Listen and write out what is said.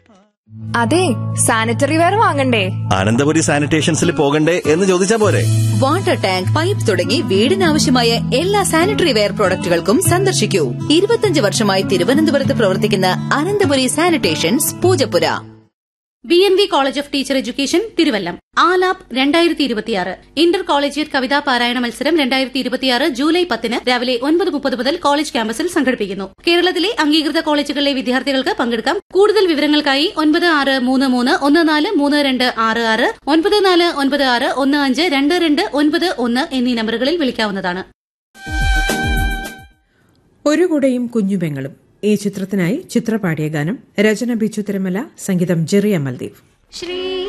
അതെ sanitary ware വാങ്ങണ്ടേ അനന്തപുരി സാനിറ്റേഷൻസിൽ പോകണ്ടേ എന്ന് ചോദിച്ചാ പോരെ വാട്ടർ ടാങ്ക് പൈപ്പ് തുടങ്ങി വീടിനാവശ്യമായ എല്ലാ സാനിറ്ററി വെയർ പ്രോഡക്റ്റുകൾക്കും സന്ദർശിക്കൂ ഇരുപത്തിയഞ്ച് വർഷമായി തിരുവനന്തപുരത്ത് പ്രവർത്തിക്കുന്ന Ananthapuri sanitations Poojappura B N V college of teacher education Thiruvallam ആലാപ് രണ്ടായിരത്തി ഇരുപത്തിയാറ് ഇന്റർ കോളേജിയറ്റ് കവിതാ പാരായണ മത്സരം രണ്ടായിരത്തി ഇരുപത്തിയാറ് ജൂലൈ പത്തിന് രാവിലെ ഒൻപത് മുപ്പത് മുതൽ കോളേജ് ക്യാമ്പസിൽ സംഘടിപ്പിക്കുന്നു കേരളത്തിലെ അംഗീകൃത കോളേജുകളിലെ വിദ്യാർത്ഥികൾക്ക് പങ്കെടുക്കാം കൂടുതൽ വിവരങ്ങൾക്കായി ഒൻപത് ആറ് മൂന്ന് മൂന്ന് ഒന്ന് നാല് മൂന്ന് രണ്ട് ആറ് ആറ് ഒൻപത് നാല് ഒൻപത് ആറ് ഒന്ന് അഞ്ച് രണ്ട് രണ്ട് ഒൻപത് ഒന്ന് എന്നീ നമ്പറുകളിൽ വിളിക്കാവുന്നതാണ് ഒരു കുടയും കുഞ്ഞുപെങ്ങളും ഈ ചിത്രത്തിനായി ചിത്രപാടിയ ഗാനം രചന ബിച്ചു തിരുമല സംഗീതം ജെറി അമൽദീപ് ശ്രീ